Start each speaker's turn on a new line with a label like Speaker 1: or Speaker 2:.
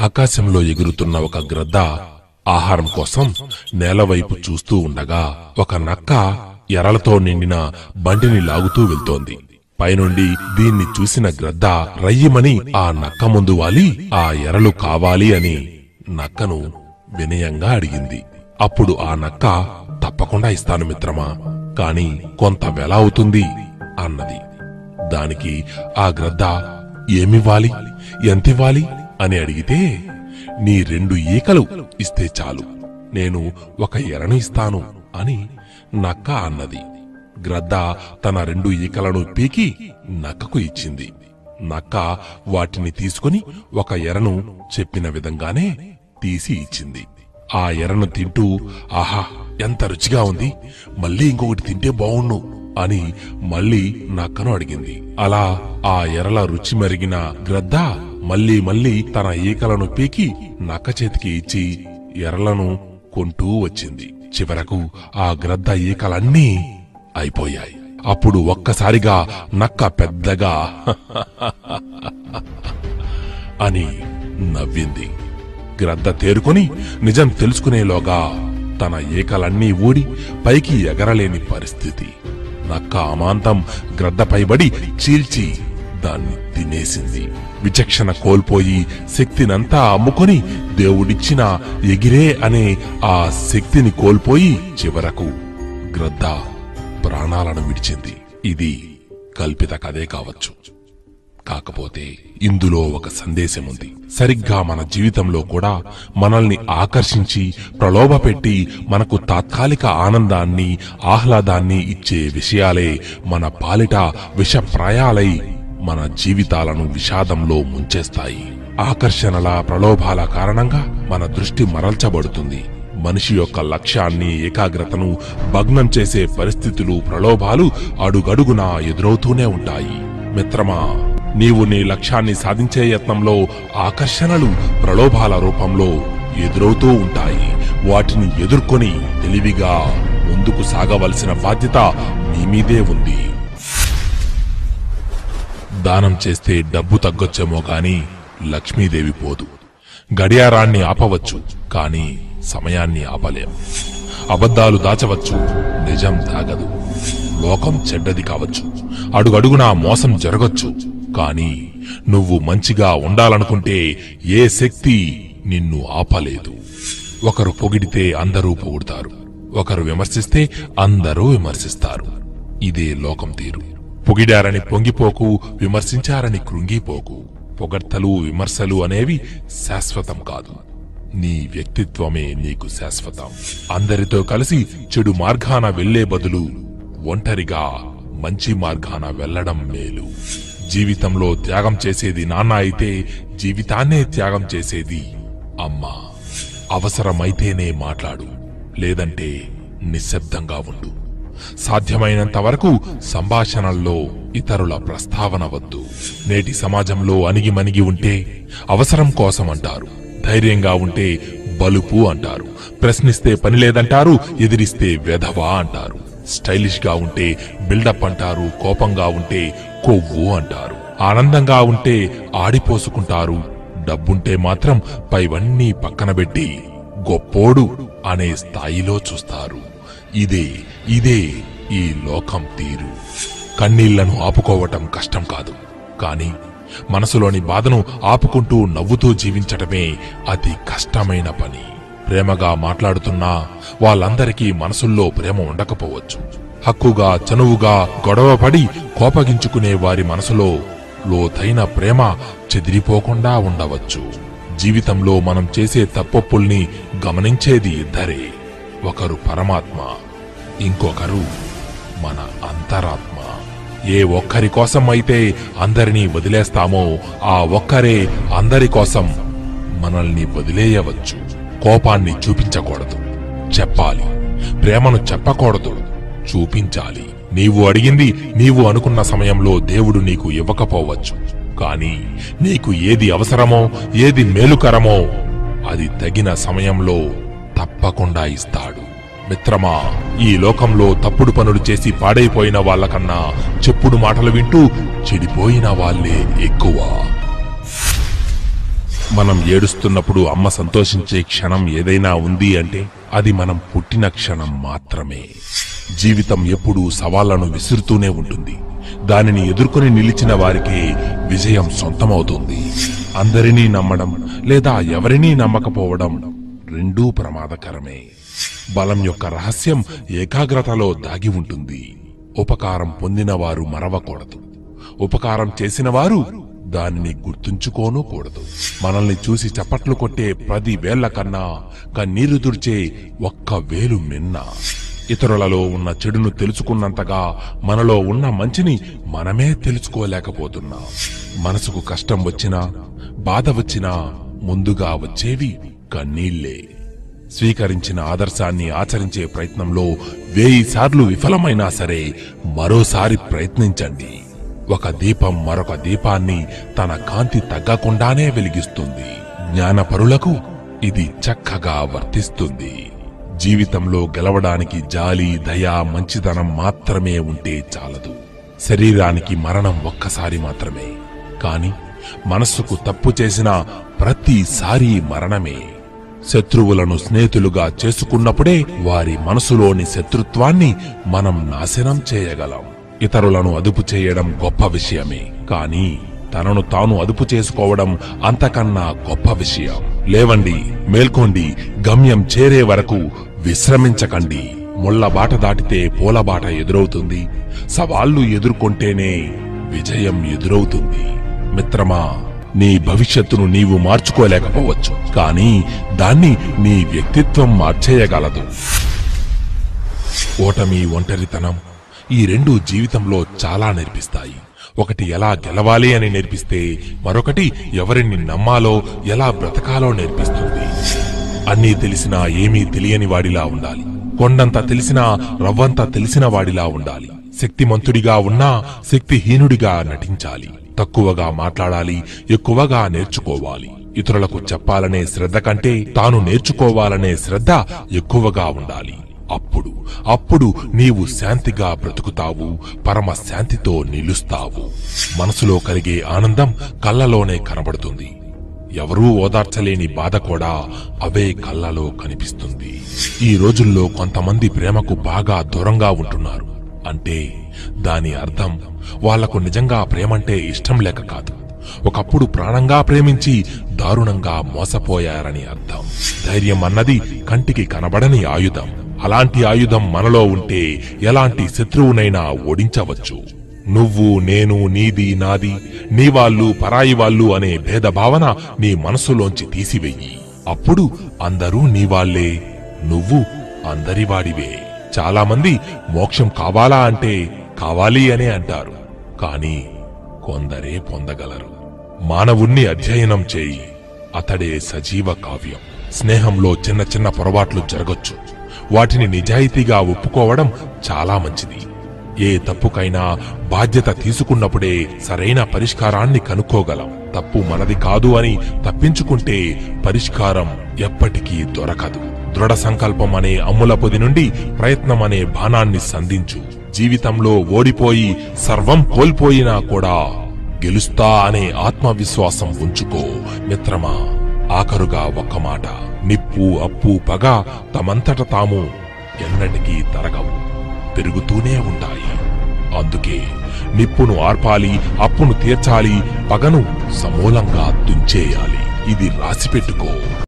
Speaker 1: ఆకాశంలో ఎగురుతున్న ఒక గ్రద్ద ఆహారం కోసం నేలవైపు చూస్తూ ఉండగా ఒక నక్క ఎరలతో నిండిన బండిని లాగుతూ వెళ్తోంది పైనుండి దీన్ని చూసిన గ్రద్ద రయ్యమని ఆ నక్క ముందు వాలి ఆ ఎరలు కావాలి అని నక్కను వినయంగా అడిగింది అప్పుడు ఆ నక్క తప్పకుండా ఇస్తాను మిత్రమా కాని కొంత వెల అవుతుంది అన్నది దానికి ఆ గ్రద్ద ఏమివ్వాలి ఎంతివ్వాలి అని అడిగితే నీ రెండు ఈకలు ఇస్తే చాలు నేను ఒక ఎరను ఇస్తాను అని నక్క అన్నది గ్రద్ద తన రెండు ఈకలను పీకి నక్కకు ఇచ్చింది నక్క వాటిని తీసుకుని ఒక ఎరను చెప్పిన విధంగానే తీసి ఇచ్చింది ఆ ఎరను తింటూ ఆహా ఎంత రుచిగా ఉంది మళ్ళీ ఇంకొకటి తింటే బావుణ్ణు అని మళ్ళీ నక్కను అడిగింది అలా ఆ ఎరల రుచి మరిగిన గ్రద్ద మళ్ళీ మళ్ళీ తన ఈకలను పీకి నక్క చేతికి ఇచ్చి ఎరలను కొంటూ వచ్చింది చివరకు ఆ గ్రద్ద ఈకలన్నీ అయిపోయాయి అప్పుడు ఒక్కసారిగా నక్క పెద్దగా అని నవ్వింది గ్రద్ద తేరుకొని నిజం తెలుసుకునేలోగా తన ఏకలన్నీ ఊడి పైకి ఎగరలేని పరిస్థితి నక్క అమాంతం గ్రద్దపైబడి చీల్చి దాన్ని తినేసింది విచక్షణ కోల్పోయి శక్తినంతా అమ్ముకొని దేవుడిచ్చిన ఎగిరే అనే ఆ శక్తిని కోల్పోయి చివరకు గ్రద్ద ప్రాణాలను విడిచింది ఇది కల్పిత కథే కావచ్చు కాకపోతే ఇందులో ఒక సందేశం ఉంది సరిగ్గా మన జీవితంలో కూడా మనల్ని ఆకర్షించి ప్రలోభపెట్టి మనకు తాత్కాలిక ఆనందాన్ని ఆహ్లాదాన్ని ఇచ్చే విషయాలే మన పాలిట విషప్రాయాలై మన జీవితాలను విషాదంలో ముంచేస్తాయి ఆకర్షణల ప్రలోభాల కారణంగా మన దృష్టి మరల్చబడుతుంది మనిషి యొక్క లక్ష్యాన్ని ఏకాగ్రతను భగ్నం చేసే పరిస్థితులు ప్రలోభాలు అడుగడుగునా ఎదురవుతూనే ఉంటాయి మిత్రమా నీవు నీ లక్ష్యాన్ని సాధించే యత్నంలో ఆకర్షణలు ప్రలోభాల రూపంలో ఎదురవుతూ ఉంటాయి వాటిని ఎదుర్కొని తెలివిగా ముందుకు సాగవలసిన బాధ్యత నీ మీదే ఉంది దానం చేస్తే డబ్బు తగ్గొచ్చేమో కాని లక్ష్మీదేవి పోదు గడియారాన్ని ఆపవచ్చు కాని సమయాన్ని ఆపలేం అబద్ధాలు దాచవచ్చు నిజం తాగదు లోకం చెడ్డది కావచ్చు అడుగడుగునా మోసం జరగచ్చు కాని నువ్వు మంచిగా ఉండాలనుకుంటే ఏ శక్తి నిన్ను ఆపలేదు ఒకరు పొగిడితే అందరూ పొగుడుతారు ఒకరు విమర్శిస్తే అందరూ విమర్శిస్తారు ఇదే లోకం తీరు పొగిడారని పొంగిపోకు విమర్శించారని కృంగిపోకు పొగడ్తలు విమర్శలు అనేవి శాశ్వతం కాదు నీ వ్యక్తిత్వమే నీకు శాశ్వతం అందరితో కలిసి చెడు మార్గాన వెళ్లే బదులు ఒంటరిగా మంచి మార్గాన వెళ్లడం మేలు జీవితంలో త్యాగం చేసేది నాన్న అయితే జీవితాన్నే త్యాగం చేసేది అమ్మ అవసరమైతేనే మాట్లాడు లేదంటే నిశ్శబ్దంగా ఉండు సాధ్యమైనంత వరకు సంభాషణల్లో ఇతరుల ప్రస్తావన వద్దు నేటి సమాజంలో అణిగిమణిగి ఉంటే అవసరం కోసం అంటారు ధైర్యంగా ఉంటే బలుపు అంటారు ప్రశ్నిస్తే పని లేదంటారు ఎదిరిస్తే వెధవా అంటారు స్టైలిష్ గా ఉంటే బిల్డప్ అంటారు కోపంగా ఉంటే కొవ్వు అంటారు ఆనందంగా ఉంటే ఆడిపోసుకుంటారు డబ్బుంటే మాత్రం పైవన్నీ పక్కన పెట్టి గొప్పోడు అనే స్థాయిలో చూస్తారు ఇదే ఇదే ఈ లోకం తీరు కన్నీళ్లను ఆపుకోవటం కష్టం కాదు కాని మనసులోని బాధను ఆపుకుంటూ నవ్వుతూ జీవించటమే అతి కష్టమైన పని ప్రేమగా మాట్లాడుతున్నా వాళ్ళందరికీ మనసుల్లో ప్రేమ ఉండకపోవచ్చు హక్కుగా చనువుగా గొడవపడి కోపగించుకునే వారి మనసులో లోతైన ప్రేమ చెదిరిపోకుండా ఉండవచ్చు జీవితంలో మనం చేసే తప్పొప్పుల్ని గమనించేది ఇద్దరే ఒకరు పరమాత్మ ఇంకొకరు మన అంతరాత్మ ఏ ఒక్కరి కోసం అయితే అందరినీ వదిలేస్తామో ఆ ఒక్కరే అందరి కోసం మనల్ని వదిలేయవచ్చు కోపాన్ని చూపించకూడదు చెప్పాలి ప్రేమను చెప్పకూడదు చూపించాలి నీవు అడిగింది నీవు అనుకున్న సమయంలో దేవుడు నీకు ఇవ్వకపోవచ్చు కానీ నీకు ఏది అవసరమో ఏది మేలుకరమో అది తగిన సమయంలో తప్పకుండా ఇస్తాడు మిత్రమా ఈ లోకంలో తప్పుడు పనులు చేసి పాడైపోయిన వాళ్ళకన్నా చెప్పుడు మాటలు వింటూ చెడిపోయిన వాళ్ళే ఎక్కువ మనం ఏడుస్తున్నప్పుడు అమ్మ సంతోషించే క్షణం ఏదైనా ఉంది అంటే అది మనం పుట్టిన క్షణం మాత్రమే జీవితం ఎప్పుడూ సవాళ్లను విసురుతూనే ఉంటుంది దానిని ఎదుర్కొని నిలిచిన వారికే విజయం సొంతమవుతుంది అందరినీ నమ్మడం లేదా ఎవరినీ నమ్మకపోవడం రెండూ ప్రమాదకరమే బలం యొక్క రహస్యం ఏకాగ్రతలో దాగి ఉంటుంది ఉపకారం పొందిన వారు మరవకూడదు ఉపకారం చేసిన వారు దానిని గుర్తుంచుకోనూ కూడదు మనల్ని చూసి చప్పట్లు కొట్టే పది వేళ్ల కన్నా కన్నీరు తుడిచే ఒక్క వేలు మిన్న ఇతరులలో ఉన్న చెడును తెలుసుకున్నంతగా మనలో ఉన్న మంచిని మనమే తెలుసుకోలేకపోతున్నాం మనసుకు కష్టం వచ్చినా బాధ వచ్చినా ముందుగా వచ్చేవి కన్నీళ్లే స్వీకరించిన ఆదర్శాన్ని ఆచరించే ప్రయత్నంలో వేయి సార్లు విఫలమైనా సరే మరోసారి ప్రయత్నించండి ఒక దీపం మరొక దీపాన్ని తన కాంతి తగ్గకుండానే వెలిగిస్తుంది జ్ఞానపరులకు ఇది చక్కగా వర్తిస్తుంది జీవితంలో గెలవడానికి జాలి దయ మంచితనం మాత్రమే ఉంటే చాలదు శరీరానికి మరణం ఒక్కసారి మాత్రమే కాని మనస్సుకు తప్పు చేసిన ప్రతిసారి మరణమే శత్రువులను స్నేహితులుగా చేసుకున్నప్పుడే వారి మనసులోని శత్రుత్వాన్ని మనం నాశనం చేయగలం ఇతరులను అదుపు చేయడం గొప్ప విషయమే కానీ తనను తాను అదుపు చేసుకోవడం అంతకన్నా గొప్ప విషయం లేవండి మేల్కోండి గమ్యం చేరే వరకు విశ్రమించకండి ముళ్ళ బాట దాటితే పూల బాట ఎదురవుతుంది సవాళ్లు ఎదుర్కొంటేనే విజయం ఎదురవుతుంది మిత్రమా నీ భవిష్యత్తును నీవు మార్చుకోలేకపోవచ్చు కానీ దాన్ని నీ వ్యక్తిత్వం మార్చేయగలదు ఓటమి ఒంటరితనం ఈ రెండు జీవితంలో చాలా నేర్పిస్తాయి ఒకటి ఎలా గెలవాలి అని నేర్పిస్తే మరొకటి ఎవరిని నమ్మాలో ఎలా బ్రతకాలో నేర్పిస్తుంది అన్నీ తెలిసినా ఏమీ తెలియని వాడిలా ఉండాలి కొండంత తెలిసినా రవ్వంత తెలిసిన వాడిలా ఉండాలి శక్తిమంతుడిగా ఉన్నా శక్తిహీనుడిగా నటించాలి తక్కువగా మాట్లాడాలి ఎక్కువగా నేర్చుకోవాలి ఇతరులకు చెప్పాలనే శ్రద్ధ కంటే తాను నేర్చుకోవాలనే శ్రద్ధ ఎక్కువగా ఉండాలి అప్పుడు అప్పుడు నీవు శాంతిగా బ్రతుకుతావు పరమ శాంతితో నిలుస్తావు మనసులో కలిగే ఆనందం కళ్ళలోనే కనబడుతుంది ఎవరూ ఓదార్చలేని బాధ కూడా అవే కళ్ళలో కనిపిస్తుంది ఈ రోజుల్లో కొంతమంది ప్రేమకు బాగా దూరంగా ఉంటున్నారు అంటే దాని అర్థం వాళ్లకు నిజంగా ప్రేమంటే ఇష్టం లేక కాదు ఒకప్పుడు ప్రాణంగా ప్రేమించి దారుణంగా మోసపోయారని అర్థం ధైర్యం అన్నది కంటికి కనబడని ఆయుధం అలాంటి ఆయుధం మనలో ఉంటే ఎలాంటి శత్రువునైనా ఓడించవచ్చు నువ్వు నేను నీది నాది నీ వాళ్ళు పరాయి వాళ్ళు అనే భేదభావన నీ మనసులోంచి తీసివెయ్యి అప్పుడు అందరూ నీ వాళ్ళే నువ్వు అందరివాడివే చాలా మంది మోక్షం కావాలా అంటే కావాలి అనే అంటారు కానీ కొందరే పొందగలరు మానవుణ్ణి అధ్యయనం చేయి అతడే సజీవ కావ్యం స్నేహంలో చిన్న చిన్న పొరపాట్లు జరగొచ్చు వాటిని నిజాయితీగా ఒప్పుకోవడం చాలా మంచిది ఏ తప్పుకైనా బాధ్యత తీసుకున్నప్పుడే సరైన పరిష్కారాన్ని కనుక్కోగలం తప్పు మనది కాదు అని తప్పించుకుంటే పరిష్కారం ఎప్పటికీ దొరకదు దృఢ సంకల్పం అనే అమ్ముల పొది నుండి ప్రయత్నం అనే బాణాన్ని సంధించు జీవితంలో ఓడిపోయి సర్వం కోల్పోయినా కూడా గెలుస్తా అనే ఆత్మవిశ్వాసం ఉంచుకో మిత్రమా ఆఖరుగా ఒక్క మాట నిప్పు అప్పు పగ తమంతట తాము ఎన్నటికీ తరగవు పెరుగుతూనే ఉంటాయి అందుకే నిప్పును ఆర్పాలి అప్పును తీర్చాలి పగను సమూలంగా తుంచేయాలి ఇది రాసిపెట్టుకో